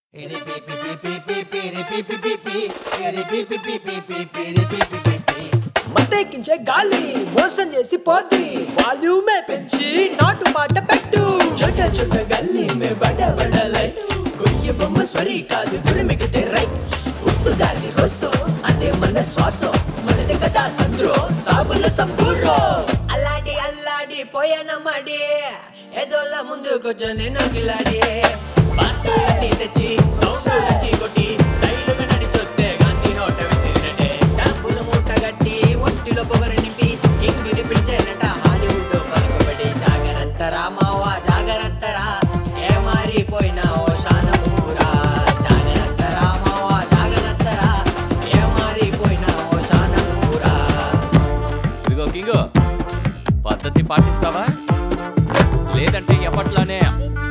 మత్తెక్కించే గాలి మోసం చేసి పోద్ది వాల్యూమే పెంచి నాటు మాట పెట్టు చోట చోట గల్లీ మే బడ బడ లైట్ కొయ్య బొమ్మ స్వరి కాదు గురిమికితే రైట్ ఉప్పు గాలి రొస్సో అదే మన శ్వాసం మనది కదా సంద్రో సాబుల సంబూరో అల్లాడి అల్లాడి పోయాన మడి ఏదోల ముందుకొచ్చా నేను గిలాడి బాక్సులన్నీ తెచ్చి సౌండ్ తెచ్చి కొట్టి స్టైలుగా నడిచొస్తే గాంధీ నోట విసిరినట్టే టాపులు మూట గట్టి ఒంటిలో పొగరు నింపి కింగిని పిలిచేనట హాలీవుడ్ పలుకుబడి జాగ్రత్త రామావా జాగ్రత్త రా ఏ మారిపోయినా ఓ శాన ముగ్గురా జాగ్రత్త రామావా జాగ్రత్త రా ఏ మారిపోయినా ఓ శాన ముగ్గురా ఇదిగో కింగు పద్ధతి పాటిస్తావా లేదంటే ఎప్పట్లానే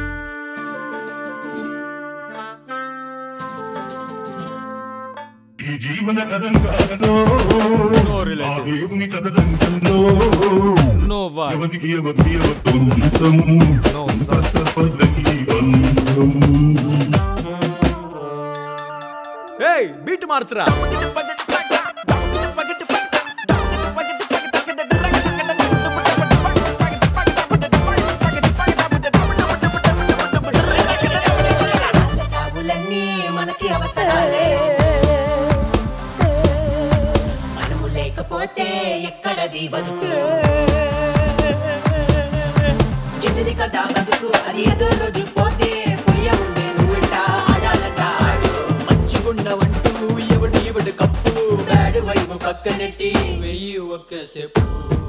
ఈ జీవన కథంగానో No relative. ఆ దేవుని కథదంగంలో నో వా ఎవరికి ఎవరికి ఎవరితో No, sir. పద్ధతి బంధం ఏయ్ బీట్ మార్చరా అల్ల సాగులన్నీ మనకి అవసరాలే మనము లేకపోతే ఎక్కడది బతుకు చిన్నది కదా బతుకు అది ఏదో రోజు పోతే పొయ్య ముందే నువ్వుంట ఆడాలంట ఆడు మంచిగుండవంటూ ఎవడు ఎవడు కప్పు బ్యాడు వైపు పక్కనెట్టి వెయ్యి ఒక్క స్టెప్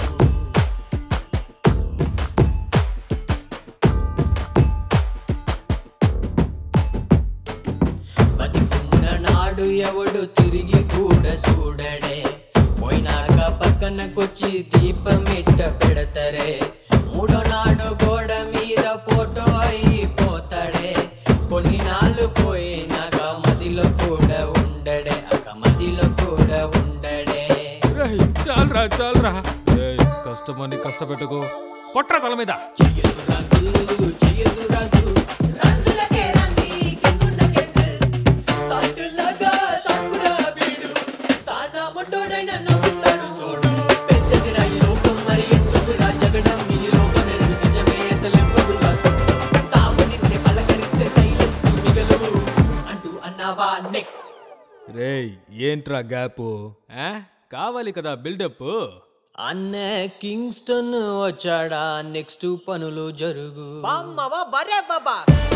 బతికున్న నాడు ఎవడు తిరిగి కూడా చూడడే పోయినాక పక్కనకొచ్చి దీపమిట్ట పెడతరే మూడో నాడు గోడ మీద ఫోటో అయిపోతాడే కొన్ని నాళ్ళు పోయినాక మదిలో కూడా ఉండడే అక్క మదిలో కూడా ఉండడే చాలరా చాలరా కష్టమని కష్టపెట్టుకో కొట్ర తల మీద చెయ్యదు రంగు చెయ్యదు రంగు రంగులకే రంగి కెంగున్న కెంగు సాటులాగా సాకురా వీడు సానా మొండోడైన నవ్వుస్తాడు చూడు పెద్దదిరా ఈ లోకం మరి ఎందుకురా జగడం ఈ లోకం ఎరుగు నిజమే అసలెవ్వదురా సుట్టం సాము నిన్నే పలకరిస్తే సైలెన్స్ మిగలు అంటూ అన్నావా నెక్స్ట్ రేయ్ ఏంట్రా గ్యాప్ కావాలి కదా బిల్డప్ అన్న కింగ్స్టన్ వచ్చాడా నెక్స్ట్ పనులు జరుగు బామ్మవా బరే బాబా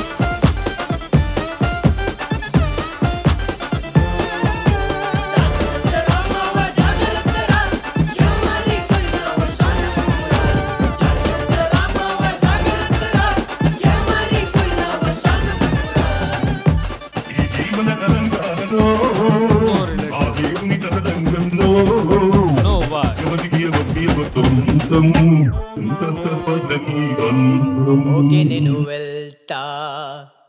జాగ్రత్త రామావా జాగ్రత్త రా యా మారిపోయినావు శానమురా జాగ్రత్త రామావా జాగ్రత్త రా యా మారిపోయినావు శానమురా ఈ జీవన కథంగానో ఆ దేవుని కథదంగంలో నో వా ఎవరికి ఎవరికి ఎవరితో పద్ధతి బంధం ఓకే నేను వెళ్తా